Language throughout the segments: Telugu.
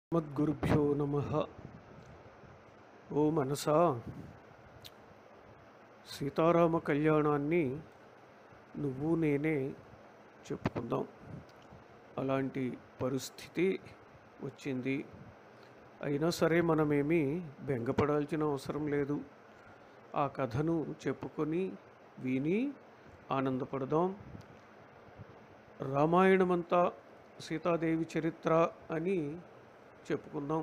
మద్గురుభ్యో నమ ఓ మనసా సీతారామ కళ్యాణాన్ని నువ్వు నేనే చెప్పుకుందాం అలాంటి పరిస్థితి వచ్చింది అయినా సరే మనమేమీ బెంగపడాల్సిన అవసరం లేదు ఆ కథను చెప్పుకొని విని ఆనందపడదాం రామాయణమంతా సీతాదేవి చరిత్ర అని చెప్పుకుందాం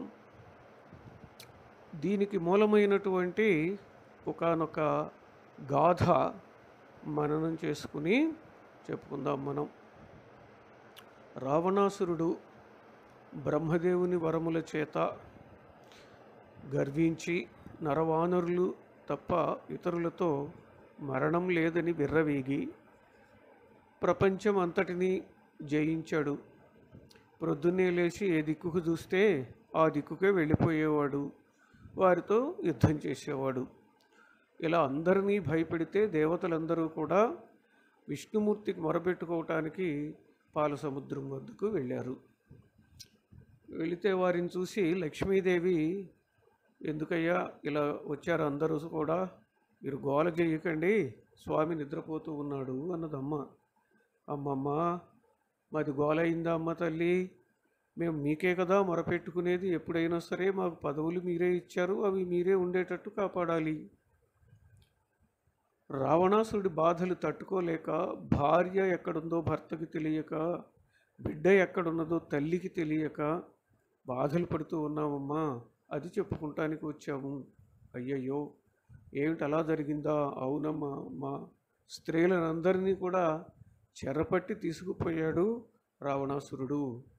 దీనికి మూలమైనటువంటి ఒకానొక గాథ మననం చేసుకుని చెప్పుకుందాం మనం రావణాసురుడు బ్రహ్మదేవుని వరముల చేత గర్వించి నరవానరులు తప్ప ఇతరులతో మరణం లేదని విర్రవీగి ప్రపంచం అంతటినీ జయించాడు ప్రొద్దున్నే లేచి ఏ దిక్కుకు చూస్తే ఆ దిక్కుకే వెళ్ళిపోయేవాడు వారితో యుద్ధం చేసేవాడు ఇలా అందరినీ భయపెడితే దేవతలందరూ కూడా విష్ణుమూర్తికి మొరపెట్టుకోవటానికి పాలసముద్రం వద్దకు వెళ్ళారు వెళితే వారిని చూసి లక్ష్మీదేవి ఎందుకయ్యా ఇలా వచ్చారు అందరూ కూడా మీరు గోల చేయకండి స్వామి నిద్రపోతూ ఉన్నాడు అన్నదమ్మ అమ్మమ్మ మాది గోలైందా అమ్మ తల్లి మేము మీకే కదా మొరపెట్టుకునేది ఎప్పుడైనా సరే మాకు పదవులు మీరే ఇచ్చారు అవి మీరే ఉండేటట్టు కాపాడాలి రావణాసుడి బాధలు తట్టుకోలేక భార్య ఎక్కడుందో భర్తకి తెలియక బిడ్డ ఎక్కడున్నదో తల్లికి తెలియక బాధలు పడుతూ ఉన్నామమ్మా అది చెప్పుకుంటానికి వచ్చాము అయ్యయ్యో ఏమిటి అలా జరిగిందా అవునమ్మా మా స్త్రీలందరినీ కూడా చెరపట్టి తీసుకుపోయాడు రావణాసురుడు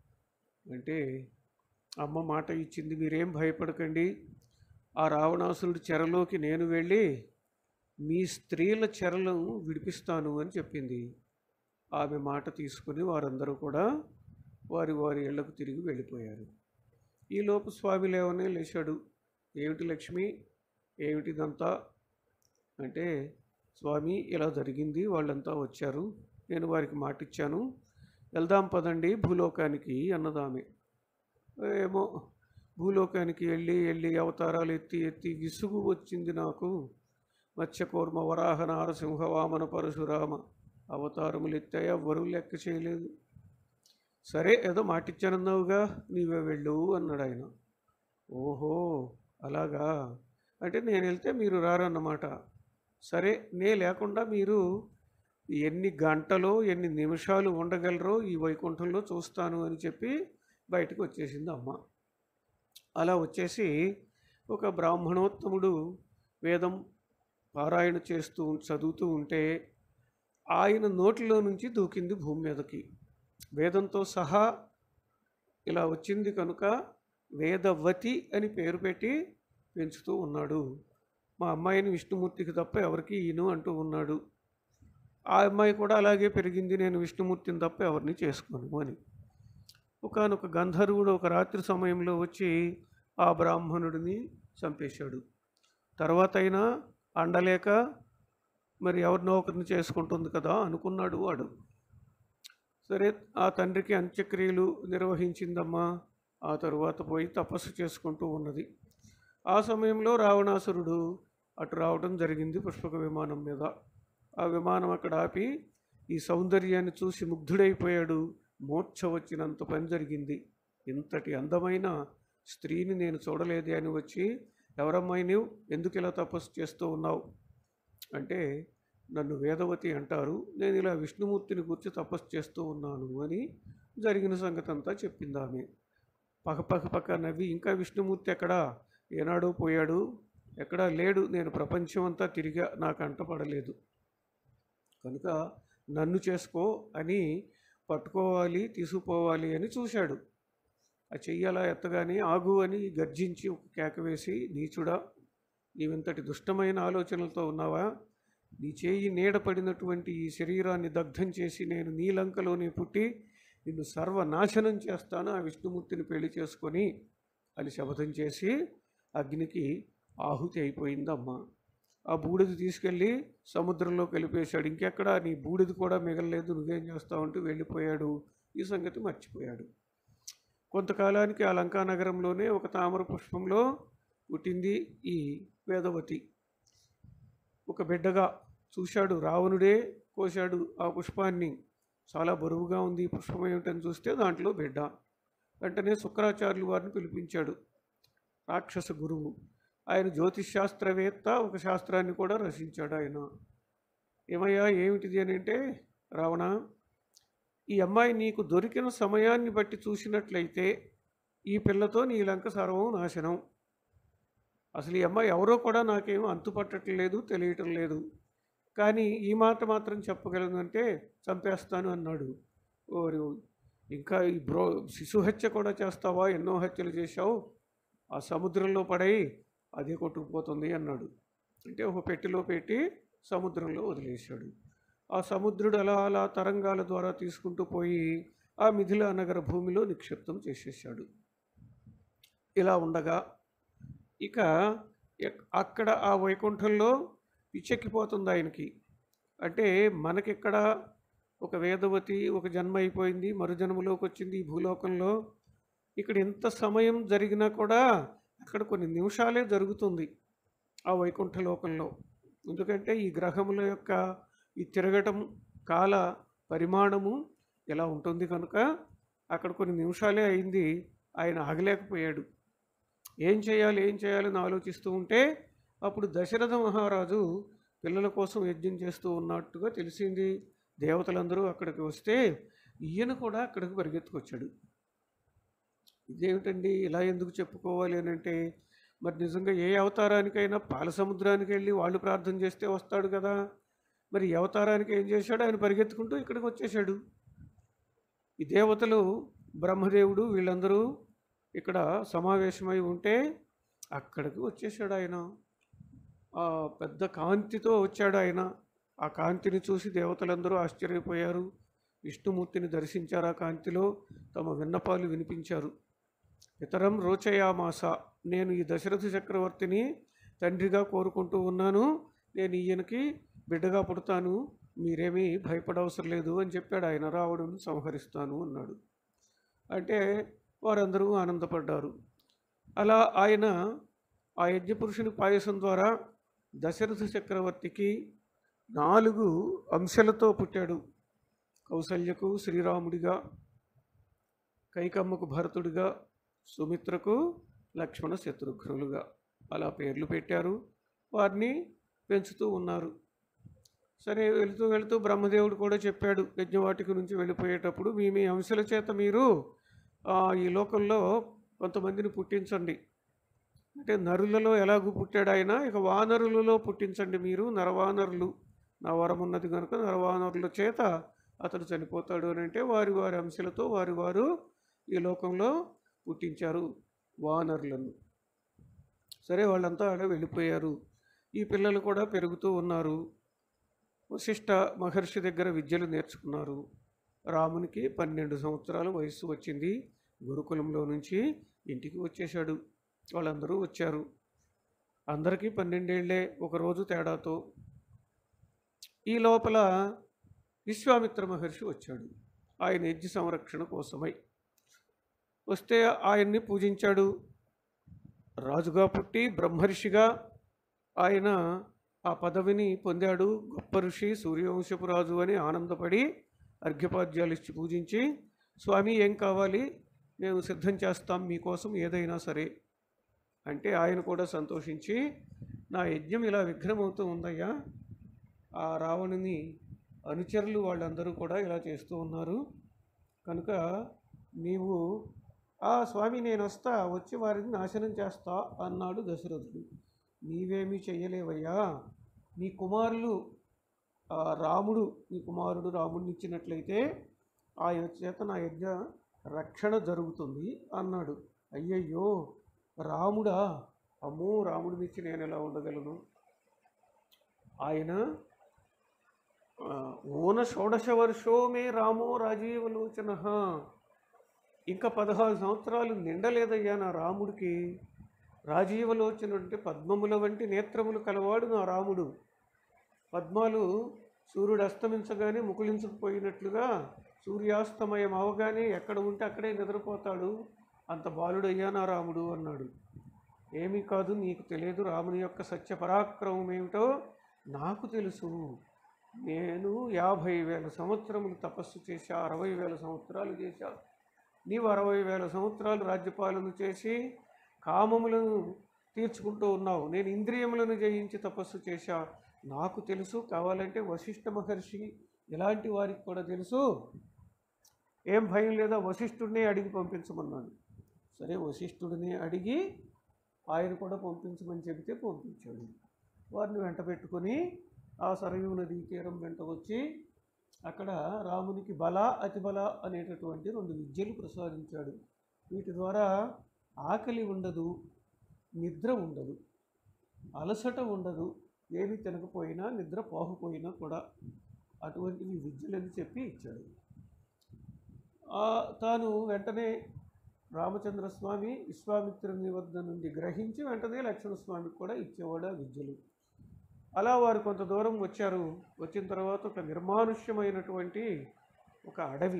అంటే అమ్మ మాట ఇచ్చింది మీరేం భయపడకండి ఆ రావణాసురుడి చెరలోకి నేను వెళ్ళి మీ స్త్రీల చెరలను విడిపిస్తాను అని చెప్పింది ఆమె మాట తీసుకుని వారందరూ కూడా వారి వారి ఇళ్లకు తిరిగి వెళ్ళిపోయారు ఈలోపు స్వామి లేవనే లేచాడు ఏమిటి లక్ష్మి ఏమిటిదంతా అంటే స్వామి ఇలా జరిగింది వాళ్ళంతా వచ్చారు నేను వారికి మాట ఇచ్చాను వెళ్దాం పదండి భూలోకానికి అన్నదామె ఏమో భూలోకానికి వెళ్ళి వెళ్ళి అవతారాలు ఎత్తి ఎత్తి విసుగు వచ్చింది నాకు మత్స్యకూర్మ వరాహ నారసింహ వామన పరశురామ అవతారములు ఎత్తాయి ఎవ్వరూ లెక్క చేయలేదు సరే ఏదో మాటిచ్చానన్నావుగా నీవే వెళ్ళు అన్నాడు ఆయన ఓహో అలాగా అంటే నేను వెళ్తే మీరు రారన్నమాట సరే నే లేకుండా మీరు ఎన్ని గంటలో ఎన్ని నిమిషాలు ఉండగలరో ఈ వైకుంఠంలో చూస్తాను అని చెప్పి బయటకు వచ్చేసింది అమ్మ అలా వచ్చేసి ఒక బ్రాహ్మణోత్తముడు వేదం పారాయణ చేస్తూ చదువుతూ ఉంటే ఆయన నోటిలో నుంచి దూకింది భూమి మీదకి వేదంతో సహా ఇలా వచ్చింది కనుక వేదవతి అని పేరు పెట్టి పెంచుతూ ఉన్నాడు మా అమ్మాయిని విష్ణుమూర్తికి తప్ప ఎవరికి ఈను అంటూ ఉన్నాడు ఆ అమ్మాయి కూడా అలాగే పెరిగింది నేను విష్ణుమూర్తిని తప్ప ఎవరిని చేసుకోను అని ఒకనొక గంధర్వుడు ఒక రాత్రి సమయంలో వచ్చి ఆ బ్రాహ్మణుడిని చంపేశాడు తర్వాత అయినా అండలేక మరి ఎవరినో ఒకరిని చేసుకుంటుంది కదా అనుకున్నాడు వాడు సరే ఆ తండ్రికి అంత్యక్రియలు నిర్వహించిందమ్మా ఆ తరువాత పోయి తపస్సు చేసుకుంటూ ఉన్నది ఆ సమయంలో రావణాసురుడు అటు రావడం జరిగింది పుష్పక విమానం మీద ఆ విమానం అక్కడ ఆపి ఈ సౌందర్యాన్ని చూసి ముగ్ధుడైపోయాడు మోక్ష వచ్చినంత పని జరిగింది ఇంతటి అందమైన స్త్రీని నేను చూడలేదే అని వచ్చి ఎవరమ్మాయి నీవు ఎందుకు ఇలా తపస్సు చేస్తూ ఉన్నావు అంటే నన్ను వేదవతి అంటారు నేను ఇలా విష్ణుమూర్తిని గురించి తపస్సు చేస్తూ ఉన్నాను అని జరిగిన సంగతి అంతా చెప్పింది ఆమె పక్క పక్క పక్క నవ్వి ఇంకా విష్ణుమూర్తి ఎక్కడా ఏనాడో పోయాడు ఎక్కడా లేడు నేను ప్రపంచం అంతా తిరిగా నాకు అంటపడలేదు కనుక నన్ను చేసుకో అని పట్టుకోవాలి తీసుకుపోవాలి అని చూశాడు ఆ చెయ్యలా ఎత్తగానే ఆగు అని గర్జించి ఒక కేక వేసి నీచుడా నీవింతటి దుష్టమైన ఆలోచనలతో ఉన్నావా నీ చేయి నీడపడినటువంటి ఈ శరీరాన్ని దగ్ధం చేసి నేను నీ లంకలోనే పుట్టి నిన్ను సర్వనాశనం చేస్తాను ఆ విష్ణుమూర్తిని పెళ్లి చేసుకొని అని శపథం చేసి అగ్నికి ఆహుతి అయిపోయిందమ్మ ఆ బూడిద తీసుకెళ్ళి సముద్రంలో కలిపేశాడు ఇంకెక్కడ నీ బూడిద కూడా మిగలలేదు నువ్వేం చేస్తావు అంటూ వెళ్ళిపోయాడు ఈ సంగతి మర్చిపోయాడు కొంతకాలానికి ఆ లంకా నగరంలోనే ఒక తామర పుష్పంలో పుట్టింది ఈ వేదవతి ఒక బిడ్డగా చూశాడు రావణుడే కోశాడు ఆ పుష్పాన్ని చాలా బరువుగా ఉంది ఈ పుష్పం ఏమిటని చూస్తే దాంట్లో బిడ్డ వెంటనే శుక్రాచార్యులు వారిని పిలిపించాడు రాక్షస గురువు ఆయన జ్యోతిష్ శాస్త్రవేత్త ఒక శాస్త్రాన్ని కూడా రచించాడు ఆయన ఏమయ్యా ఏమిటిది అని అంటే రావణ ఈ అమ్మాయి నీకు దొరికిన సమయాన్ని బట్టి చూసినట్లయితే ఈ పిల్లతో నీ లంక సర్వం నాశనం అసలు ఈ అమ్మాయి ఎవరో కూడా నాకేం అంతుపట్టట్లేదు తెలియటం లేదు కానీ ఈ మాట మాత్రం చెప్పగలను అంటే చంపేస్తాను అన్నాడు ఓరి ఇంకా ఈ బ్రో శిశు హత్య కూడా చేస్తావా ఎన్నో హత్యలు చేశావు ఆ సముద్రంలో పడై అదే కొట్టుకుపోతుంది అన్నాడు అంటే ఒక పెట్టెలో పెట్టి సముద్రంలో వదిలేశాడు ఆ సముద్రుడు అలా అలా తరంగాల ద్వారా తీసుకుంటూ పోయి ఆ మిథిలా నగర భూమిలో నిక్షిప్తం చేసేసాడు ఇలా ఉండగా ఇక ఎక్- అక్కడ ఆ వైకుంఠంలో పిచ్చెక్కిపోతుంది ఆయనకి అంటే మనకిక్కడ ఒక వేదవతి ఒక జన్మ అయిపోయింది మరు జన్మలోకి వచ్చింది ఈ భూలోకంలో ఇక్కడ ఎంత సమయం జరిగినా కూడా అక్కడ కొన్ని నిమిషాలే జరుగుతుంది ఆ వైకుంఠ లోకంలో ఎందుకంటే ఈ గ్రహముల యొక్క ఈ తిరగటం కాల పరిమాణము ఎలా ఉంటుంది కనుక అక్కడ కొన్ని నిమిషాలే అయింది ఆయన ఆగలేకపోయాడు ఏం చేయాలి ఏం చేయాలని ఆలోచిస్తూ ఉంటే అప్పుడు దశరథ మహారాజు పిల్లల కోసం యజ్ఞం చేస్తూ ఉన్నట్టుగా తెలిసింది దేవతలందరూ అక్కడికి వస్తే ఈయన కూడా అక్కడికి పరిగెత్తుకొచ్చాడు ఇదేమిటండి ఇలా ఎందుకు చెప్పుకోవాలి అని అంటే మరి నిజంగా ఏ అవతారానికైనా పాల సముద్రానికి వెళ్ళి వాళ్ళు ప్రార్థన చేస్తే వస్తాడు కదా మరి ఈ అవతారానికి ఏం చేశాడు ఆయన పరిగెత్తుకుంటూ ఇక్కడికి వచ్చేసాడు ఈ దేవతలు బ్రహ్మదేవుడు వీళ్ళందరూ ఇక్కడ సమావేశమై ఉంటే అక్కడికి వచ్చేసాడు ఆయన ఆ పెద్ద కాంతితో వచ్చాడు ఆయన ఆ కాంతిని చూసి దేవతలందరూ ఆశ్చర్యపోయారు విష్ణుమూర్తిని దర్శించారు ఆ కాంతిలో తమ విన్నపాలు వినిపించారు ఇతరం రోచయామాస నేను ఈ దశరథ చక్రవర్తిని తండ్రిగా కోరుకుంటూ ఉన్నాను నేను ఈయనకి బిడ్డగా పుడతాను మీరేమీ భయపడవసరం లేదు అని చెప్పాడు ఆయన రావణుని సంహరిస్తాను అన్నాడు అంటే వారందరూ ఆనందపడ్డారు అలా ఆయన ఆ యజ్ఞపురుషుని పాయసం ద్వారా దశరథ చక్రవర్తికి నాలుగు అంశాలతో పుట్టాడు కౌసల్యకు శ్రీరాముడిగా కైకమ్మకు భరతుడిగా సుమిత్రకు లక్ష్మణ శత్రుఘ్నులుగా అలా పేర్లు పెట్టారు వారిని పెంచుతూ ఉన్నారు సరే వెళుతూ వెళుతూ బ్రహ్మదేవుడు కూడా చెప్పాడు యజ్ఞవాటిక నుంచి వెళ్ళిపోయేటప్పుడు మీ మీ అంశాల చేత మీరు ఆ, ఈ లోకంలో కొంతమందిని పుట్టించండి అంటే నరులలో ఎలాగూ పుట్టాడు ఆయన ఇక వానరులలో పుట్టించండి మీరు నరవానరులు నా వరం ఉన్నది కనుక నరవానరుల చేత అతడు చనిపోతాడు అని అంటే వారి వారి అంశాలతో వారి వారు ఈ లోకంలో పుట్టించారు వానరులను సరే వాళ్ళంతా ఆడ వెళ్ళిపోయారు ఈ పిల్లలు కూడా పెరుగుతూ ఉన్నారు వశిష్ఠ మహర్షి దగ్గర విద్యలు నేర్చుకున్నారు రామునికి పన్నెండు సంవత్సరాల వయస్సు వచ్చింది గురుకులంలో నుంచి ఇంటికి వచ్చేశాడు వాళ్ళందరూ వచ్చారు అందరికీ పన్నెండేళ్లే ఒకరోజు తేడాతో ఈ లోపల విశ్వామిత్ర మహర్షి వచ్చాడు ఆయన యజ్ఞ సంరక్షణ కోసమై వస్తే ఆయన్ని పూజించాడు రాజుగా పుట్టి బ్రహ్మర్షిగా ఆయన ఆ పదవిని పొందాడు గొప్ప ఋషి సూర్యవంశపు రాజు అని ఆనందపడి అర్ఘ్యపాద్యాలు ఇచ్చి పూజించి స్వామి ఏం కావాలి మేము సిద్ధం చేస్తాం మీకోసం ఏదైనా సరే అంటే ఆయన కూడా సంతోషించి నా యజ్ఞం ఇలా విఘ్నమవుతూ ఉందయ్యా ఆ రావణుని అనుచరులు వాళ్ళందరూ కూడా ఇలా చేస్తూ ఉన్నారు కనుక నీవు ఆ స్వామి నేను వస్తా వచ్చి వారిని నాశనం చేస్తా అన్నాడు దశరథుడు నీవేమీ చెయ్యలేవయ్యా నీ కుమారులు ఆ రాముడు నీ కుమారుడు రాముడిని ఇచ్చినట్లయితే ఆయన చేత నా యజ్ఞ రక్షణ జరుగుతుంది అన్నాడు అయ్యయ్యో రాముడా అమ్మో రాముడినిచ్చి నేను ఎలా ఉండగలను ఆయన ఆ, ఓన షోడశ వర్షో మే రామో రాజీవలోచన ఇంకా పదహారు సంవత్సరాలు నిండలేదయ్యా నా రాముడికి రాజీవలోచన అంటే పద్మముల వంటి నేత్రములు కలవాడు నా రాముడు పద్మాలు సూర్యుడు అస్తమించగానే ముకుళించుకుపోయినట్లుగా సూర్యాస్తమయం అవగానే ఎక్కడ ఉంటే అక్కడే నిద్రపోతాడు అంత బాలుడయ్యానా రాముడు అన్నాడు ఏమీ కాదు నీకు తెలియదు రాముని యొక్క సత్య పరాక్రమం ఏమిటో నాకు తెలుసు నేను యాభై వేల సంవత్సరములు తపస్సు చేశా అరవై వేల సంవత్సరాలు చేశా నీవు అరవై వేల సంవత్సరాలు రాజ్యపాలన చేసి కామములను తీర్చుకుంటూ ఉన్నావు నేను ఇంద్రియములను జయించి తపస్సు చేశా నాకు తెలుసు కావాలంటే వశిష్ఠ మహర్షి ఇలాంటి వారికి కూడా తెలుసు ఏం భయం లేదా వశిష్ఠుడిని అడిగి పంపించమన్నాడు సరే వశిష్ఠుడిని అడిగి ఆయన కూడా పంపించమని చెబితే పంపించాడు వారిని వెంట పెట్టుకొని ఆ సరయూ నదీ తీరం వెంట వచ్చి అక్కడ రామునికి బల అతిబల అనేటటువంటి రెండు విద్యలు ప్రసాదించాడు వీటి ద్వారా ఆకలి ఉండదు నిద్ర ఉండదు అలసట ఉండదు ఏమి తినకపోయినా నిద్ర పోకపోయినా కూడా అటువంటివి విద్యలని చెప్పి ఇచ్చాడు ఆ, తాను వెంటనే రామచంద్రస్వామి విశ్వామిత్రుని వద్ద నుండి గ్రహించి వెంటనే లక్ష్మణస్వామికి కూడా ఇచ్చేవాడు ఆ విద్యలు అలా వారు కొంత దూరం వచ్చారు వచ్చిన తర్వాత ఒక నిర్మానుష్యమైనటువంటి ఒక అడవి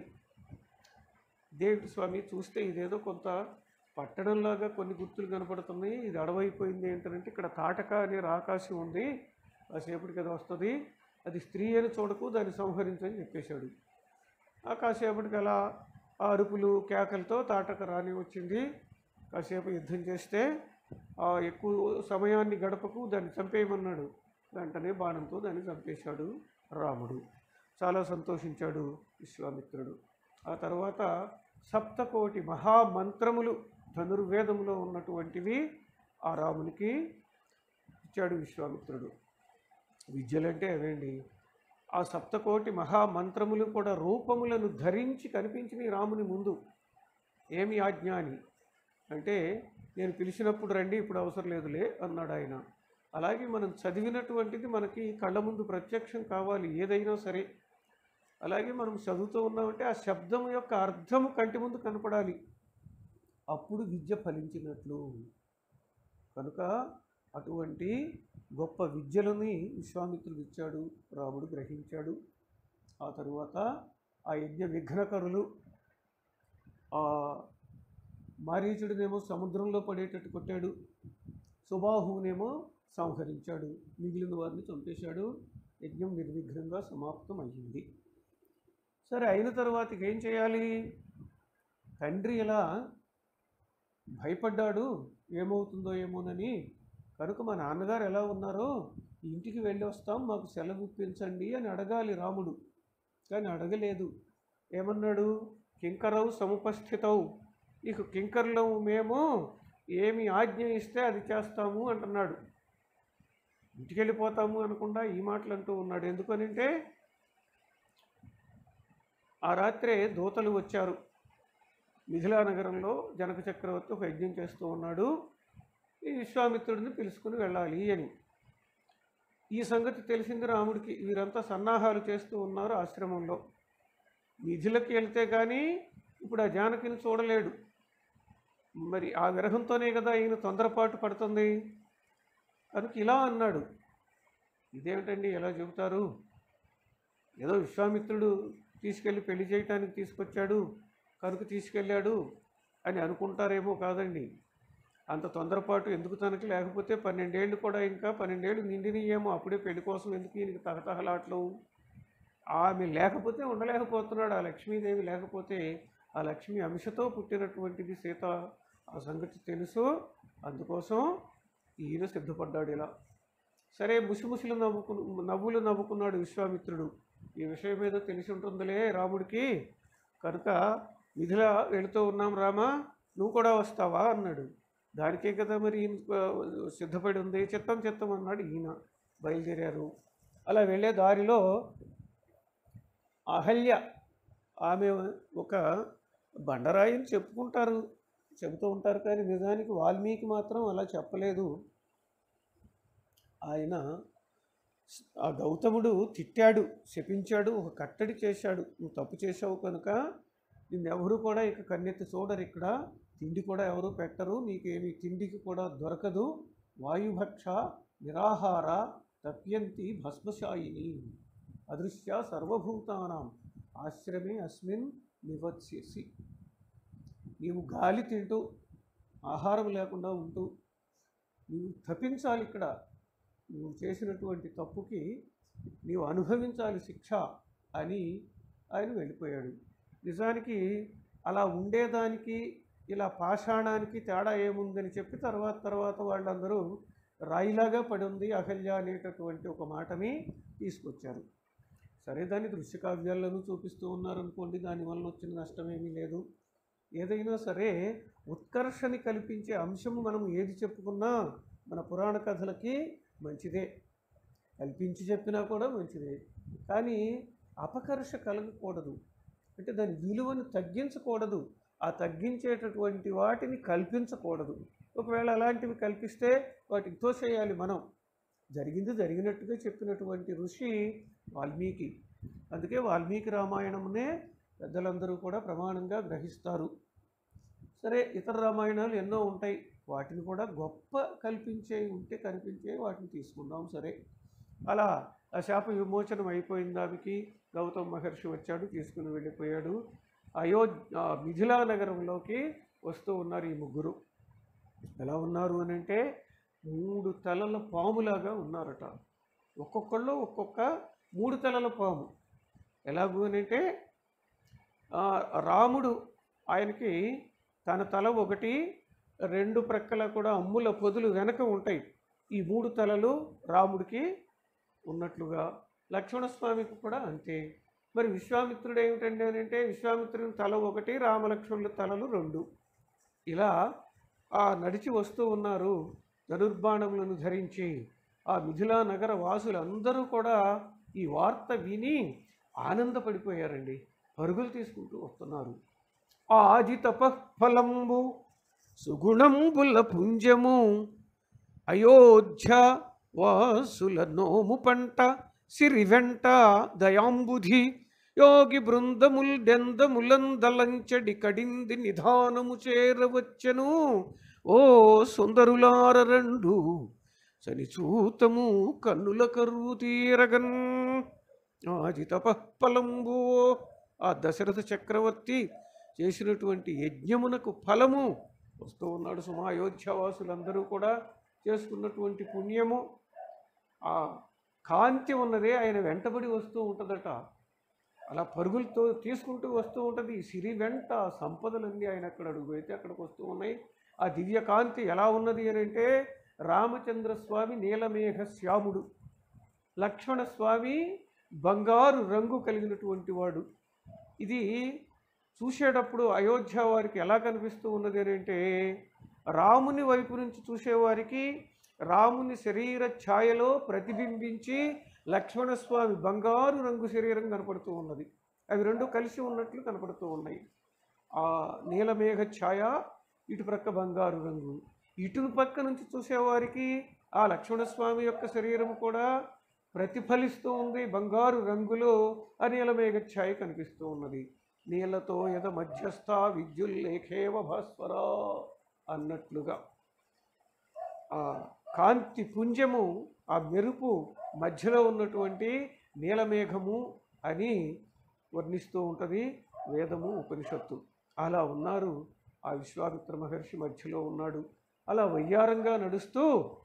దేవుడి స్వామి చూస్తే ఇదేదో కొంత పట్టణంలాగా కొన్ని గుర్తులు కనపడుతున్నాయి ఇది అడవైపోయింది ఏంటంటే ఇక్కడ తాటక అనే రాకాశి ఉంది కాసేపటికి అది వస్తుంది అది స్త్రీ అని చూడకు దాన్ని సంహరించని చెప్పేశాడు ఆ కాసేపటికి అలా ఆ అరుపులు కేకలతో తాటక రాని వచ్చింది కాసేపు యుద్ధం చేస్తే ఆ ఎక్కువ సమయాన్ని గడపకు దాన్ని చంపేయమన్నాడు వెంటనే బాణంతో దాన్ని చంపేశాడు రాముడు చాలా సంతోషించాడు విశ్వామిత్రుడు ఆ తర్వాత సప్తకోటి మహామంత్రములు ధనుర్వేదంలో ఉన్నటువంటివి ఆ రామునికి ఇచ్చాడు విశ్వామిత్రుడు విద్యలంటే అవేండి ఆ సప్తకోటి మహామంత్రములు కూడా రూపములను ధరించి కనిపించినాయి రాముని ముందు ఏమి ఆజ్ఞ అని అంటే నేను పిలిచినప్పుడు రండి ఇప్పుడు అవసరం లేదులే అన్నాడు ఆయన అలాగే మనం చదివినటువంటిది మనకి కళ్ళ ముందు ప్రత్యక్షం కావాలి ఏదైనా సరే అలాగే మనం చదువుతూ ఉన్నామంటే ఆ శబ్దం యొక్క అర్థము కంటి ముందు కనపడాలి అప్పుడు విద్య ఫలించినట్లు కనుక అటువంటి గొప్ప విద్యలని విశ్వామిత్రుడు ఇచ్చాడు రాముడు గ్రహించాడు ఆ తరువాత ఆ యజ్ఞ విఘ్నకరులు ఆ మారీచుడినేమో సముద్రంలో పడేటట్టు కొట్టాడు సుబాహువునేమో సంహరించాడు మిగిలిన వారిని చంపేశాడు యజ్ఞం నిర్విఘ్నంగా సమాప్తం అయ్యింది సరే అయిన తర్వాత ఇక ఏం చేయాలి తండ్రి ఇలా భయపడ్డాడు ఏమవుతుందో ఏమోనని కనుక మా నాన్నగారు ఎలా ఉన్నారో ఇంటికి వెళ్ళి వస్తాం మాకు సెలవు ఇప్పించండి అని అడగాలి రాముడు కానీ అడగలేదు ఏమన్నాడు కింకరవు సముపస్థితవు ఇక కింకర్లం మేము ఏమి ఆజ్ఞ ఇస్తే అది చేస్తాము అంటున్నాడు ఇంటికి వెళ్ళిపోతాము అనకుండా ఈ మాటలు అంటూ ఉన్నాడు ఎందుకనంటే ఆ రాత్రే దూతలు వచ్చారు మిథిలా నగరంలో జనక చక్రవర్తి ఒక యజ్ఞం చేస్తూ ఉన్నాడు ఈ విశ్వామిత్రుడిని పిలుచుకుని వెళ్ళాలి అని ఈ సంగతి తెలిసింది రాముడికి వీరంతా సన్నాహాలు చేస్తూ ఉన్నారు ఆశ్రమంలో మిథిలకి వెళ్తే కానీ ఇప్పుడు ఆ జానకిని చూడలేడు మరి ఆ విరహంతోనే కదా ఈయన తొందరపాటు పడుతుంది కనుక ఇలా అన్నాడు ఇదేమిటండి ఎలా చెబుతారు ఏదో విశ్వామిత్రుడు తీసుకెళ్ళి పెళ్లి చేయటానికి తీసుకొచ్చాడు కనుక తీసుకెళ్ళాడు అని అనుకుంటారేమో కాదండి అంత తొందరపాటు ఎందుకు తనకి లేకపోతే పన్నెండేళ్ళు కూడా ఇంకా పన్నెండేళ్ళు నిండినయేమో అప్పుడే పెళ్లి కోసం ఎందుకు ఈయనకి తహతహలాట్లు ఆమె లేకపోతే ఉండలేకపోతున్నాడు ఆ లక్ష్మీదేవి లేకపోతే ఆ లక్ష్మి అంశతో పుట్టినటువంటిది సీత ఆ సంగతి తెలుసు అందుకోసం ఈయన సిద్ధపడ్డాడు ఇలా సరే ముసిముసిలు నవ్వుకు నవ్వులు నవ్వుకున్నాడు విశ్వామిత్రుడు ఈ విషయం ఏదో తెలిసి ఉంటుందిలే రాముడికి కనుక విధిలా వెళుతూ ఉన్నాం రామా నువ్వు కూడా వస్తావా అన్నాడు దానికే కదా మరి ఈయన ఆ, సిద్ధపడి ఉంది చిత్తం చిత్తం అన్నాడు ఈయన బయలుదేరారు అలా వెళ్ళే దారిలో అహల్య ఆమె ఒక బండరాయిని చెప్పుకుంటారు చెబుతూ ఉంటారు కానీ నిజానికి వాల్మీకి మాత్రం అలా చెప్పలేదు ఆయన ఆ గౌతముడు తిట్టాడు శపించాడు ఒక కట్టడి చేశాడు నువ్వు తప్పు చేశావు కనుక నిన్నెవరు కూడా ఇక కన్నెత్తి చూడరు ఇక్కడ తిండి కూడా ఎవరు పెట్టరు నీకేమి తిండికి కూడా దొరకదు వాయుభక్ష నిరాహార తప్యంతి భస్మశాయిని అదృశ్య సర్వభూతానాం ఆశ్రమే అస్మిన్ నివత్స్యసి నీవు గాలి తింటూ ఆహారం లేకుండా ఉంటూ నీవు తప్పించాలి ఇక్కడ నువ్వు చేసినటువంటి తప్పుకి నీవు అనుభవించాలి శిక్ష అని ఆయన వెళ్ళిపోయాడు నిజానికి అలా ఉండేదానికి ఇలా పాషాణానికి తేడా ఏముందని చెప్పి తర్వాత తర్వాత వాళ్ళందరూ రాయిలాగా పడి ఉంది అహల్య అనేటటువంటి ఒక మాటని తీసుకొచ్చారు సరే దాన్ని దృశ్య కావ్యాల్లోనూ చూపిస్తూ ఉన్నారనుకోండి దానివల్ల వచ్చిన నష్టమేమీ లేదు ఏదైనా సరే ఉత్కర్షని కల్పించే అంశము మనం ఏది చెప్పుకున్నా మన పురాణ కథలకి మంచిదే కల్పించి చెప్పినా కూడా మంచిదే కానీ అపకర్ష కలగకూడదు అంటే దాని విలువను తగ్గించకూడదు ఆ తగ్గించేటటువంటి వాటిని కల్పించకూడదు ఒకవేళ అలాంటివి కల్పిస్తే వాటికి తోసేయాలి మనం జరిగింది జరిగినట్టుగా చెప్పినటువంటి ఋషి వాల్మీకి అందుకే వాల్మీకి రామాయణమునే పెద్దలందరూ కూడా ప్రమాణంగా గ్రహిస్తారు సరే ఇతర రామాయణాలు ఎన్నో ఉంటాయి వాటిని కూడా గొప్ప కల్పించే ఉంటే కనిపించే వాటిని తీసుకుందాం సరే అలా ఆ శాప విమోచనం అయిపోయింది ఆమెకి గౌతమ్ మహర్షి వచ్చాడు తీసుకుని వెళ్ళిపోయాడు అయోధ్య మిథిలా నగరంలోకి వస్తూ ఉన్నారు ఈ ముగ్గురు ఎలా ఉన్నారు అని అంటే మూడు తలల పాములాగా ఉన్నారట ఒక్కొక్కళ్ళు ఒక్కొక్క మూడు తలల పాము ఎలాగూ అని అంటే ఆ, రాముడు ఆయనకి తన తల ఒకటి రెండు ప్రక్కల కూడా అమ్ముల పొదులు వెనక ఉంటాయి ఈ మూడు తలలు రాముడికి ఉన్నట్లుగా లక్ష్మణస్వామికి కూడా అంతే మరి విశ్వామిత్రుడు ఏమిటండి అని అంటే విశ్వామిత్రుని తల ఒకటి రామలక్ష్మణుల తలలు రెండు ఇలా ఆ నడిచి వస్తూ ఉన్నారు ధనుర్బాణములను ధరించి ఆ మిథిలా నగర వాసులందరూ కూడా ఈ వార్త విని ఆనందపడిపోయారండి పరుగులు తీసుకుంటూ వస్తున్నారు ఆది తపఫలంబు సుగుణంబుల పుంజము అయోధ్య వాసుల నోము పంట సిరి వెంట దయాంబుధి యోగి బృందముల్ డెందములందలంచడి కడింది నిధానము చేరవచ్చెను ఓ సుందరులార రెండు సనిచూతము కన్నుల కరువు తీరగన్ ఆది తపఫలంబు ఆ దశరథ చక్రవర్తి చేసినటువంటి యజ్ఞమునకు ఫలము వస్తూ ఉన్నాడు సుమా అయోధ్యవాసులందరూ కూడా చేసుకున్నటువంటి పుణ్యము ఆ కాంతి ఉన్నదే ఆయన వెంటబడి వస్తూ ఉంటుందట అలా పరుగులతో తీసుకుంటూ వస్తూ ఉంటుంది ఈ సిరి వెంట ఆ సంపదలన్నీ ఆయన అక్కడ అడుగు పెడితే అక్కడికి వస్తూ ఉన్నాయి ఆ దివ్య కాంతి ఎలా ఉన్నది అని అంటే రామచంద్ర స్వామి నీలమేఘ శ్యాముడు లక్ష్మణ స్వామి బంగారు రంగు కలిగినటువంటి వాడు ఇది చూసేటప్పుడు అయోధ్య వారికి ఎలా కనిపిస్తూ ఉన్నది అని అంటే రాముని వైపు నుంచి చూసేవారికి రాముని శరీర ఛాయలో ప్రతిబింబించి లక్ష్మణస్వామి బంగారు రంగు శరీరం కనపడుతూ ఉన్నది అవి రెండు కలిసి ఉన్నట్లు కనపడుతూ ఉన్నాయి ఆ నీలమేఘ ఛాయ ఇటు ప్రక్క బంగారు రంగు ఇటు పక్క నుంచి చూసేవారికి ఆ లక్ష్మణస్వామి యొక్క శరీరం కూడా ప్రతిఫలిస్తూ ఉంది బంగారు రంగులో ఆ నీలమేఘ ఛాయ కనిపిస్తూ ఉన్నది నీలతో యద మధ్యస్థ విద్యుల్లేఖేవ భాస్వరా అన్నట్లుగా ఆ కాంతి పుంజము ఆ మెరుపు మధ్యలో ఉన్నటువంటి నీలమేఘము అని వర్ణిస్తూ ఉంటుంది వేదము ఉపనిషత్తు అలా ఉన్నారు ఆ విశ్వామిత్ర మహర్షి మధ్యలో ఉన్నాడు అలా వయ్యారంగా నడుస్తూ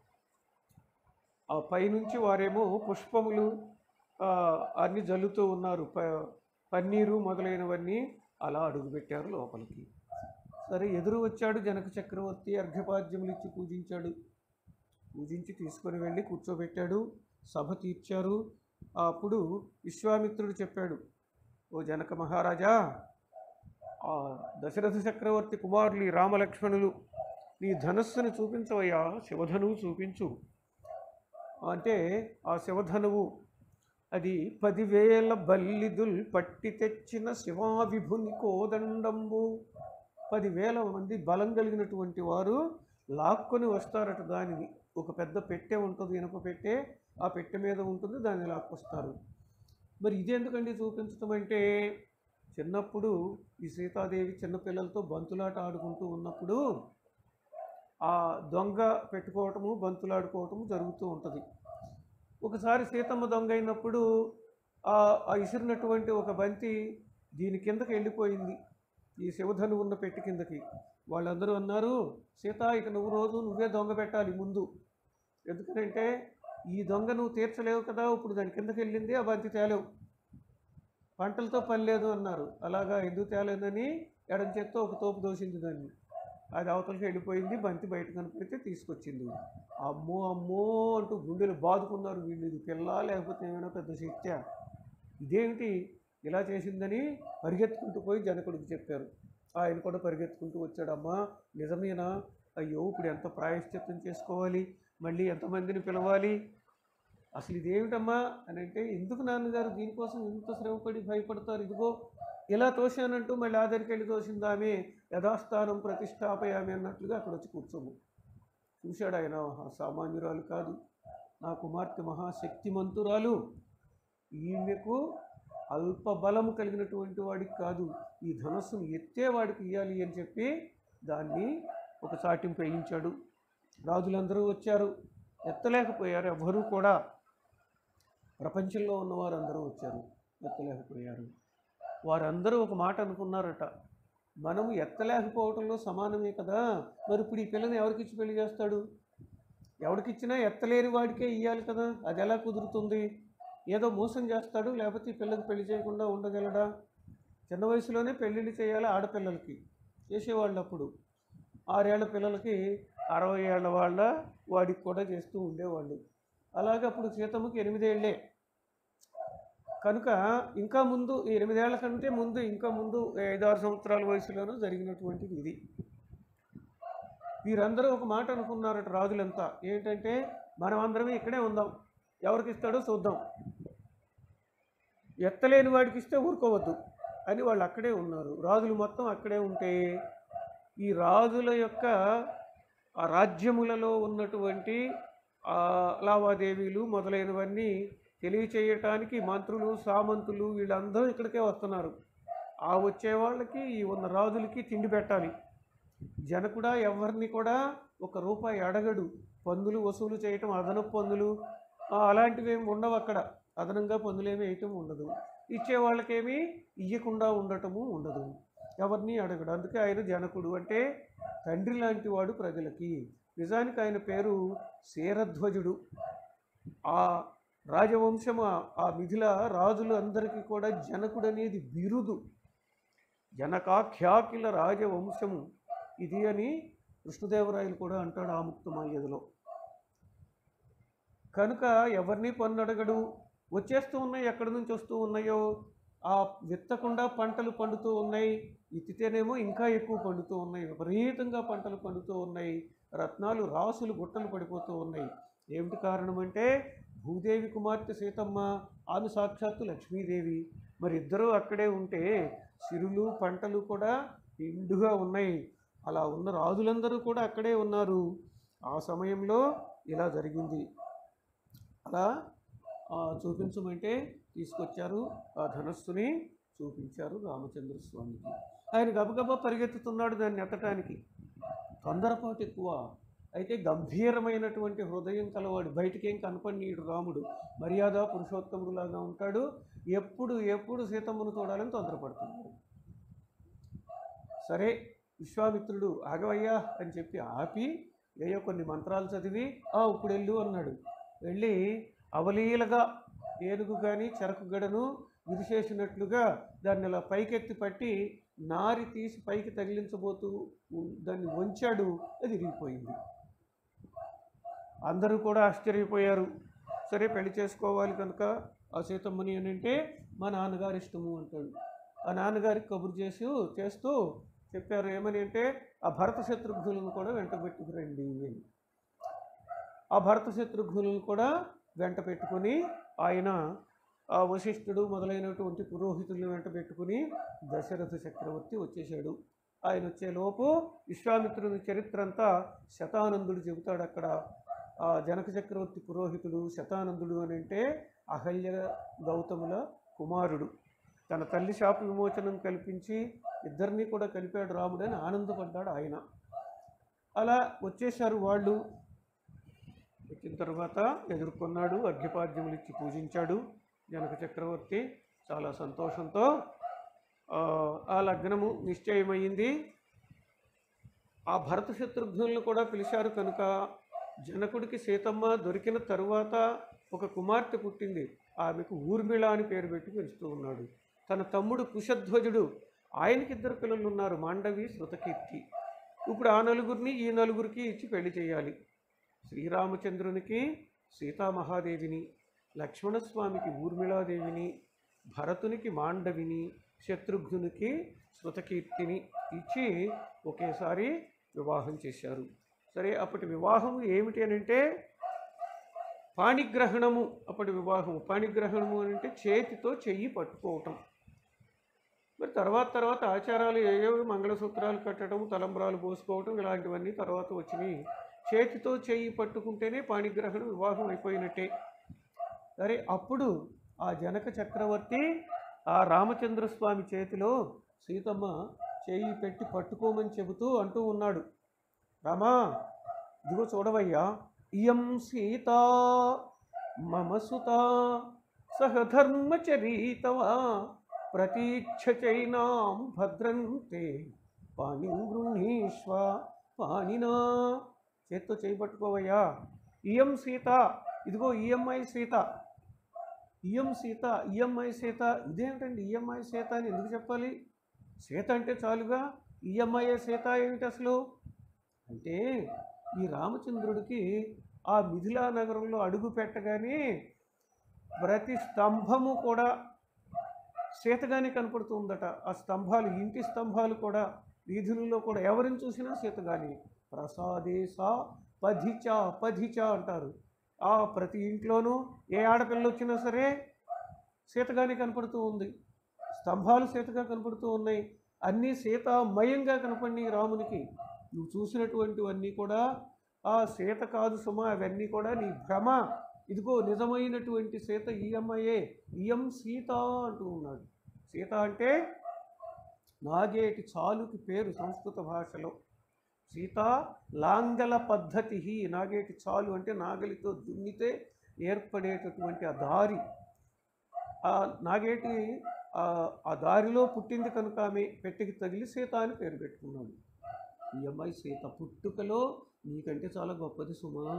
ఆ పైనుంచి వారేమో పుష్పములు ఆ, అన్ని జల్లుతూ ఉన్నారు ప పన్నీరు మొదలైనవన్నీ అలా అడుగుపెట్టారు లోపలికి సరే ఎదురు వచ్చాడు జనక చక్రవర్తి అర్ఘ్యపాద్యములు ఇచ్చి పూజించాడు పూజించి తీసుకొని వెళ్ళి కూర్చోబెట్టాడు సభ తీర్చారు అప్పుడు విశ్వామిత్రుడు చెప్పాడు ఓ జనక మహారాజా ఆ దశరథ చక్రవర్తి కుమారులు ఈ రామలక్ష్మణులు నీ ధనస్సును చూపించవయ్యా శివధనువు చూపించు అంటే ఆ శివధనువు అది పదివేల బల్లిదుల్ పట్టి తెచ్చిన శివావిభుని కోదండంబు పదివేల మంది బలం కలిగినటువంటి వారు లాక్కొని వస్తారట దానిని ఒక పెద్ద పెట్టె ఉంటుంది ఇనప పెట్టె ఆ పెట్టె మీద ఉంటుంది దాన్ని లాక్కొస్తారు మరి ఇది ఎందుకండి చూపించటం అంటే చిన్నప్పుడు ఈ సీతాదేవి చిన్నపిల్లలతో బంతులాట ఆడుకుంటూ ఉన్నప్పుడు ఆ దొంగ పెట్టుకోవటము బంతులాడుకోవటము జరుగుతూ ఉంటుంది ఒకసారి సీతమ్మ దొంగ అయినప్పుడు ఆ ఆ ఇసిరినటువంటి ఒక బంతి దీని కిందకి వెళ్ళిపోయింది ఈ శివధను ఉన్న పెట్టి కిందకి వాళ్ళందరూ అన్నారు సీత ఇక నువ్వు రోజు నువ్వే దొంగ పెట్టాలి ముందు ఎందుకంటే ఈ దొంగ నువ్వు తీర్చలేవు కదా ఇప్పుడు దాని కిందకి వెళ్ళింది ఆ బంతి తేలేవు పంటలతో పని లేదు అన్నారు అలాగా ఎందుకు తేలేదని ఎడం చేత్తో ఒక తోపు దోసింది దాన్ని అది అవతలకి వెళ్ళిపోయింది బంతి బయట కనపడితే తీసుకొచ్చింది అమ్మో అమ్మో అంటూ గుండెలు బాదుకున్నారు వీళ్ళు ఇది పిల్ల లేకపోతే ఏమైనా పెద్ద శక్త్యా ఇదేమిటి ఇలా చేసిందని పరిగెత్తుకుంటూ పోయి జనకుడికి చెప్పారు ఆయన కూడా పరిగెత్తుకుంటూ వచ్చాడమ్మా నిజమేనా అయ్యో ఇప్పుడు ఎంత ప్రాయశ్చిత్తం చేసుకోవాలి మళ్ళీ ఎంతమందిని పిలవాలి అసలు ఇదేమిటమ్మా అని అంటే ఎందుకు నాన్నగారు దీనికోసం ఇంత శ్రమపడి భయపడతారు ఇదిగో ఇలా తోశానంటూ మళ్ళీ ఆదరికి వెళ్ళి తోసింది ఆమె యథాస్థానం ప్రతిష్టాపయామి అన్నట్లుగా అక్కడ వచ్చి కూర్చోము చూశాడు ఆయన "ఆహా, సామాన్యురాలు కాదు నా కుమార్తె మహాశక్తిమంతురాలు ఈమెకు అల్ప బలము కలిగినటువంటి వాడికి కాదు ఈ ధనస్సును ఎత్తేవాడికి ఇవ్వాలి అని చెప్పి దాన్ని ఒక చాటింపు వేయించాడు రాజులందరూ వచ్చారు ఎత్తలేకపోయారు ఎవ్వరూ కూడా ప్రపంచంలో ఉన్నవారు అందరూ వచ్చారు ఎత్తలేకపోయారు వారందరూ ఒక మాట అనుకున్నారట మనం ఎత్తలేకపోవడంలో సమానమే కదా మరి ఇప్పుడు ఈ పిల్లని ఎవరికిచ్చి పెళ్లి చేస్తాడు ఎవరికిచ్చినా ఎత్తలేని వాడికే ఇవ్వాలి కదా అది ఎలా కుదురుతుంది ఏదో మోసం చేస్తాడు లేకపోతే ఈ పిల్లకి పెళ్లి చేయకుండా ఉండగలడా చిన్న వయసులోనే పెళ్ళిళ్ళు చేయాలి ఆడపిల్లలకి చేసేవాళ్ళు అప్పుడు ఆరేళ్ల పిల్లలకి అరవై ఏళ్ళ వాళ్ళ వాడికి కూడా చేస్తూ ఉండేవాళ్ళు అలాగే అప్పుడు సీతమ్మకి ఎనిమిదేళ్లే కనుక ఇంకా ముందు ఈ ఎనిమిదేళ్ల కంటే ముందు ఇంకా ముందు ఐదారు సంవత్సరాల వయసులోనూ జరిగినటువంటిది ఇది వీరందరూ ఒక మాట అనుకున్నారట రాజులంతా ఏంటంటే మనం అందరమే ఇక్కడే ఉందాం ఎవరికి ఇస్తాడో చూద్దాం ఎత్తలేని వాడికి ఇస్తే ఊరుకోవద్దు అని వాళ్ళు అక్కడే ఉన్నారు రాజులు మొత్తం అక్కడే ఉంటే ఈ రాజుల యొక్క ఆ రాజ్యములలో ఉన్నటువంటి ఆ లావాదేవీలు మొదలైనవన్నీ తెలియచేయటానికి మంత్రులు సామంతులు వీళ్ళందరూ ఇక్కడికే వస్తున్నారు ఆ వచ్చే వాళ్ళకి ఈ ఉన్న రాజులకి తిండి పెట్టాలి జనకుడా ఎవరిని కూడా ఒక రూపాయి అడగడు పన్నులు వసూలు చేయటం అదనపు పన్నులు ఆ, అలాంటివి ఏమి ఉండవు అక్కడ అదనంగా పన్నులేమి వేయటం ఉండదు ఇచ్చే వాళ్ళకేమీ ఇయ్యకుండా ఉండటము ఉండదు ఎవరిని అడగడు అందుకే ఆయన జనకుడు అంటే తండ్రి లాంటి వాడు ప్రజలకి నిజానికి ఆయన పేరు శేరధ్వజుడు ఆ రాజవంశము ఆ- ఆ మిథిల రాజులు అందరికీ కూడా జనకుడు అనేది బిరుదు జనకాఖ్యాకిల రాజవంశము ఇది అని కృష్ణదేవరాయలు కూడా అంటాడు ఆముక్తమాల్యదలో కనుక ఎవరిని పన్ను అడగడు వచ్చేస్తూ ఉన్నాయి ఎక్కడి నుంచి వస్తూ ఉన్నాయో ఆ విత్తకుండా పంటలు పండుతూ ఉన్నాయి ఇత్తితేనేమో ఇంకా ఎక్కువ పండుతూ ఉన్నాయి విపరీతంగా పంటలు పండుతూ ఉన్నాయి రత్నాలు రాసులు గుట్టలు పడిపోతూ ఉన్నాయి ఏమిటి కారణం అంటే భూదేవి కుమార్తె సీతమ్మ ఆమె సాక్షాత్తు లక్ష్మీదేవి మరి ఇద్దరూ అక్కడే ఉంటే సిరులు పంటలు కూడా నిండుగా ఉన్నాయి అలా ఉన్న రాజులందరూ కూడా అక్కడే ఉన్నారు ఆ సమయంలో ఇలా జరిగింది అలా ఆ, చూపించమంటే తీసుకొచ్చారు ఆ ధనస్సుని చూపించారు రామచంద్ర స్వామికి ఆయన గబగబా పరిగెత్తుతున్నాడు దాన్ని ఎత్తటానికి తొందరపాటు ఎక్కువ అయితే గంభీరమైనటువంటి హృదయం కలవాడు బయటికేం కనపడినీడు రాముడు మర్యాద పురుషోత్తముడులాగా ఉంటాడు ఎప్పుడు ఎప్పుడు సీతమ్మను చూడాలని తొందరపడుతున్నాడు సరే విశ్వామిత్రుడు ఆగవయ్యా అని చెప్పి ఆపి ఏయో కొన్ని మంత్రాలు చదివి ఆ ఇప్పుడు వెళ్ళు అన్నాడు వెళ్ళి అవలీలగా ఏనుగు కానీ చెరకు గడను విరిచేసినట్లుగా దాన్ని అలా పైకెత్తి పట్టి నారి తీసి పైకి తగిలించబోతూ ఉం- దాన్ని వంచాడు అది విరిగిపోయింది అందరూ కూడా ఆశ్చర్యపోయారు సరే పెళ్లి చేసుకోవాలి కనుక ఆ సీతమ్మని అని అంటే మా నాన్నగారు ఇష్టము అంటాడు ఆ నాన్నగారికి కబురు చేసి చేస్తూ చెప్పారు ఏమని అంటే ఆ భరత శత్రుఘ్నులను కూడా వెంట పెట్టుకురండి అని ఆ భరత శత్రుఘ్నులను కూడా వెంట పెట్టుకొని ఆయన ఆ వశిష్ఠుడు మొదలైనటువంటి పురోహితులను వెంట పెట్టుకుని దశరథ చక్రవర్తి వచ్చేసాడు ఆయన వచ్చేలోపు విశ్వామిత్రుని చరిత్ర అంతా శతానందుడు చెబుతాడు అక్కడ ఆ జనక చక్రవర్తి పురోహితుడు శతానందుడు అని అంటే అహల్య గౌతముల కుమారుడు తన తల్లి శాప విమోచనం కల్పించి ఇద్దరినీ కూడా కలిపాడు రాముడు అని ఆనందపడ్డాడు ఆయన అలా వచ్చేసారు వాళ్ళు వచ్చిన తర్వాత ఎదుర్కొన్నాడు అర్ఘ్యపాద్యములు ఇచ్చి పూజించాడు జనక చక్రవర్తి చాలా సంతోషంతో ఆ, ఆ లగ్నము నిశ్చయమైంది ఆ భరత శత్రుఘ్నులను కూడా పిలిచారు కనుక జనకుడికి సీతమ్మ దొరికిన తరువాత ఒక కుమార్తె పుట్టింది ఆమెకు ఊర్మిళ అని పేరు పెట్టి పెంచుతూ ఉన్నాడు తన తమ్ముడు కుశధ్వజుడు ఆయనకి ఇద్దరు పిల్లలు ఉన్నారు మాండవి శృతకీర్తి ఇప్పుడు ఆ నలుగురిని ఈ నలుగురికి ఇచ్చి పెళ్లి చేయాలి శ్రీరామచంద్రునికి సీతామహాదేవిని లక్ష్మణస్వామికి ఊర్మిళాదేవిని భరతునికి మాండవిని శత్రుఘ్నునికి శృతకీర్తిని ఇచ్చి ఒకేసారి వివాహం చేశారు సరే అప్పటి వివాహం ఏమిటి అని అంటే పాణిగ్రహణము అప్పటి వివాహము పాణిగ్రహణము అని అంటే చేతితో చెయ్యి పట్టుకోవటం మరి తర్వాత తర్వాత ఆచారాలు ఏవేవి మంగళసూత్రాలు కట్టడం తలంబ్రాలు పోసుకోవటం ఇలాంటివన్నీ తర్వాత వచ్చినాయి చేతితో చెయ్యి పట్టుకుంటేనే పాణిగ్రహణం వివాహం అయిపోయినట్టే సరే అప్పుడు ఆ జనక చక్రవర్తి ఆ రామచంద్రస్వామి చేతిలో సీతమ్మ చేయి పెట్టి పట్టుకోమని చెబుతూ అంటూ ఉన్నాడు రామా ఇదిగో చూడవయ్యా ఇయం సీత మమ సుత సహధర్మచరీతవా ప్రతీక్షచైనాం భద్రంతే పాణి గృహీష్వ పాణినా చేత్తో చేయి పట్టుకోవయ్యా ఇయం సీత ఇదిగో ఈఎంఐ సీత ఇయం సీత ఈఎంఐ సీత ఇదేమిటండి ఈఎంఐ సీత అని ఎందుకు చెప్పాలి సీత అంటే చాలుగా ఈఎంఐ సీత ఏమిటి అసలు అంటే ఈ రామచంద్రుడికి ఆ మిథిలా నగరంలో అడుగు పెట్టగానే ప్రతి స్తంభము కూడా సీతగానే కనపడుతుందట ఆ స్తంభాలు ఇంటి స్తంభాలు కూడా వీధులలో కూడా ఎవరిని చూసినా సీతగానే ప్రసాదేశ పధిచ పధిచ అంటారు ఆ ప్రతి ఇంట్లోనూ ఏ ఆడపిల్ల వచ్చినా సరే సీతగానే కనపడుతూ ఉంది స్తంభాలు సీతగా కనపడుతూ ఉన్నాయి అన్నీ సీతామయంగా కనపడి రామునికి నువ్వు చూసినటువంటివన్నీ కూడా ఆ సీత కాదు సుమ అవన్నీ కూడా నీ భ్రమ ఇదిగో నిజమైనటువంటి సీత ఈఎంఐయే ఈఎం సీత అంటూ ఉన్నాడు సీత అంటే నాగేటి చాలుకి పేరు సంస్కృత భాషలో సీత లాంగల పద్ధతి నాగేటి చాలు అంటే నాగలితో దున్నితే ఏర్పడేటటువంటి ఆ దారి ఆ నాగేటి ఆ ఆ దారిలో పుట్టింది కనుక ఆమె పెట్టికి తగిలి సీత అని పేరు పెట్టుకున్నాడు ఈ అమ్మాయి సీత పుట్టుకలో నీకంటే చాలా గొప్పది సుమా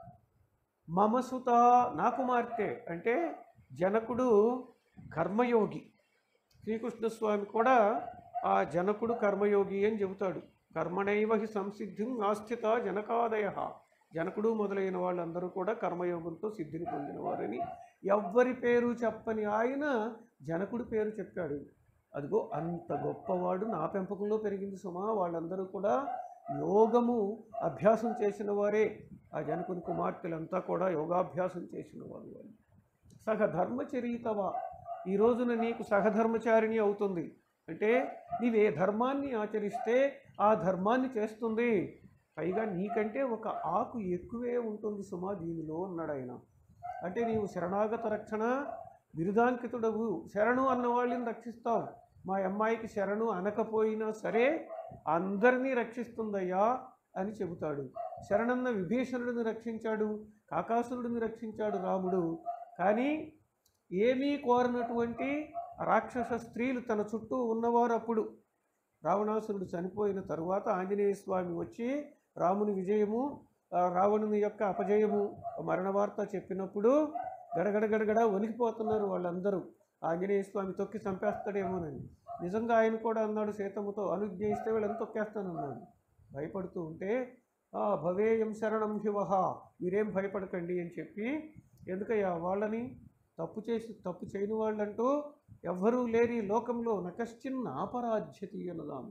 మమ సుత నా కుమార్తె అంటే జనకుడు కర్మయోగి శ్రీకృష్ణ స్వామి కూడా ఆ జనకుడు కర్మయోగి అని చెబుతాడు కర్మణైవ హి సంసిద్ధిం ఆస్థిత జనకాదయ జనకుడు మొదలైన వాళ్ళందరూ కూడా కర్మయోగంతో సిద్ధిని పొందినవారని ఎవ్వరి పేరు చెప్పని ఆయన జనకుడి పేరు చెప్పాడు అదిగో అంత గొప్పవాడు నా పెంపకంలో పెరిగింది సుమా వాళ్ళందరూ కూడా యోగము అభ్యాసం చేసిన వారే ఆ జనకుని కుమార్తెలంతా కూడా యోగాభ్యాసం చేసిన వారు వాళ్ళు సహ ధర్మచరీతవా ఈ రోజున నీకు సహధర్మచారిణి అవుతుంది అంటే నీవే ధర్మాన్ని ఆచరిస్తే ఆ ధర్మాన్ని చేస్తుంది పైగా నీకంటే ఒక ఆకు ఎక్కువే ఉంటుంది సుమా దీనిలో అన్నాడు ఆయన అంటే నీవు శరణాగత రక్షణ బిరుదాంకితుడవు శరణు అన్న వాళ్ళని రక్షిస్తావు మా అమ్మాయికి శరణు అనకపోయినా సరే అందరినీ రక్షిస్తుందయ్యా అని చెబుతాడు శరణన్న విభీషణుడిని రక్షించాడు కాకాసురుడిని రక్షించాడు రాముడు కానీ ఏమీ కోరనటువంటి రాక్షస స్త్రీలు తన చుట్టూ ఉన్నవారు అప్పుడు రావణాసురుడు చనిపోయిన తరువాత ఆంజనేయ స్వామి వచ్చి రాముని విజయము ఆ రావణుని యొక్క అపజయము మరణ వార్త చెప్పినప్పుడు గడగడ గడగడ వణికిపోతున్నారు వాళ్ళందరూ ఆంజనేయ స్వామి తొక్కి చంపేస్తాడేమోనని నిజంగా ఆయన కూడా అన్నాడు సీతమ్మతో అనుజ్ఞ ఇస్తే వీళ్ళని తొక్కేస్తానన్నాడు భయపడుతూ ఉంటే "ఆ, భవేయం శరణం శివహ మీరేం భయపడకండి అని చెప్పి ఎందుకయ్యా వాళ్ళని తప్పు చేసి తప్పు చేయని వాళ్ళంటూ ఎవ్వరూ లేని లోకంలో నకశ్చిన్న అపరాధ్యతి అన్నదాము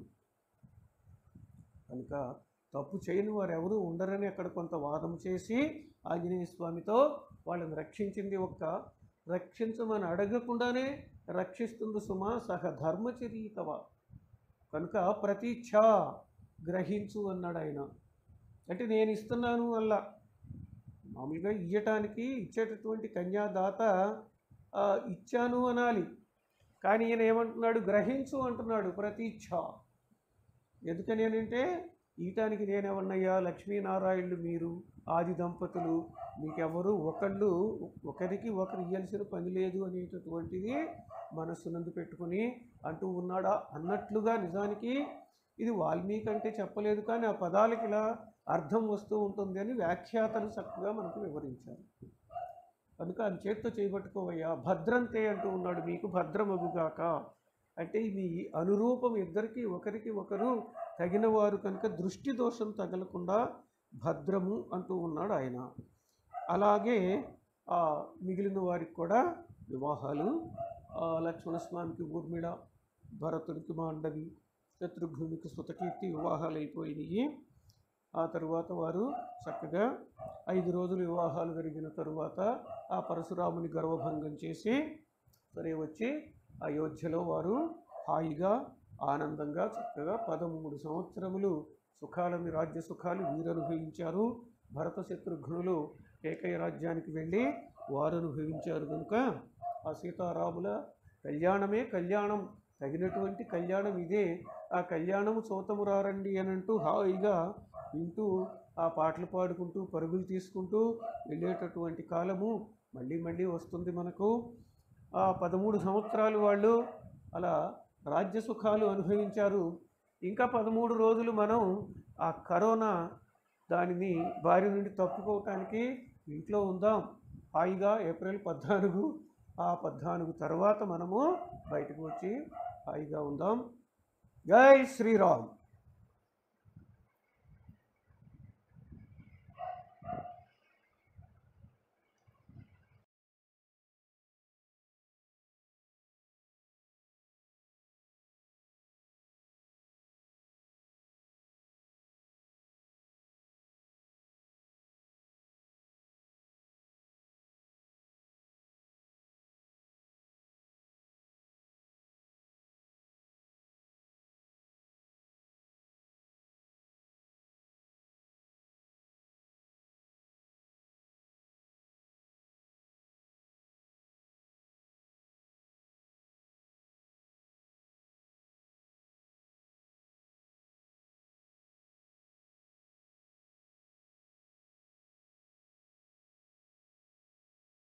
కనుక తప్పు చేయని వారు ఎవరు ఉండరని అక్కడ కొంత వాదం చేసి ఆంజనేయ స్వామితో వాళ్ళని రక్షించింది ఒక్క రక్షించమని అడగకుండానే రక్షిస్తుంది సుమా సహ ధర్మచరీతవ కనుక ప్రతీచ్ఛ గ్రహించు అన్నాడు ఆయన అంటే నేను ఇస్తున్నాను వల్ల మామూలుగా ఇయ్యటానికి ఇచ్చేటటువంటి కన్యాదాత ఆ, ఇచ్చాను అనాలి కానీ ఈయన ఏమంటున్నాడు గ్రహించు అంటున్నాడు ప్రతీచ్ఛ ఎందుకని అంటే ఈటానికి నేనేమన్నయ్యా లక్ష్మీనారాయణులు మీరు ఆది దంపతులు మీకెవరు ఒకళ్ళు ఒకరికి ఒకరు ఇయ్యాల్సిన పని లేదు అనేటటువంటిది మనస్సునందు పెట్టుకుని అంటూ ఉన్నాడా అన్నట్లుగా నిజానికి ఇది వాల్మీకి అంటే చెప్పలేదు కానీ ఆ పదాలకి ఇలా అర్థం వస్తూ ఉంటుంది అని వ్యాఖ్యాతలు చక్కగా మనకు వివరించారు కనుక ఆయన చేత్తో చేయబట్టుకోవయ్యా భద్రంతే అంటూ ఉన్నాడు మీకు భద్రమగుగాక అంటే మీ అనురూపం ఇద్దరికి ఒకరికి ఒకరు తగిన వారు కనుక దృష్టి దోషం తగలకుండా భద్రము అంటూ ఉన్నాడు ఆయన అలాగే ఆ, మిగిలిన వారికి కూడా వివాహాలు ఆ, లక్ష్మణస్వామికి ఊర్మిళ భరతుడికి మాండవి శత్రుఘ్నునికి సుతకీర్తి వివాహాలు అయిపోయినాయి ఆ తరువాత వారు చక్కగా ఐదు రోజులు వివాహాలు జరిగిన తరువాత ఆ పరశురాముని గర్వభంగం చేసి సరే వచ్చి అయోధ్యలో వారు హాయిగా ఆనందంగా చక్కగా పదమూడు సంవత్సరములు సుఖాలని రాజ్య సుఖాలు వీరు అనుభవించారు భరత శత్రుఘ్నులు ఏకైక రాజ్యానికి వెళ్ళి వారు అనుభవించారు కనుక ఆ సీతారాముల కళ్యాణమే కళ్యాణం తగినటువంటి కళ్యాణం ఇదే ఆ కళ్యాణము చూతము రారండి అని అంటూ హాయిగా వింటూ ఆ పాటలు పాడుకుంటూ పరుగులు తీసుకుంటూ వెళ్ళేటటువంటి కాలము మళ్ళీ మళ్ళీ వస్తుంది మనకు ఆ పదమూడు సంవత్సరాలు వాళ్ళు అలా రాజ్య సుఖాలు అనుభవించారు ఇంకా పదమూడు రోజులు మనం ఆ కరోనా దానిని బారి నుండి తప్పుకోవటానికి ఇంట్లో ఉందాం హాయిగా ఏప్రిల్ పద్నాలుగు ఆ పద్నాలుగు తర్వాత మనము బయటకు వచ్చి హాయిగా ఉందాం జై శ్రీరామ్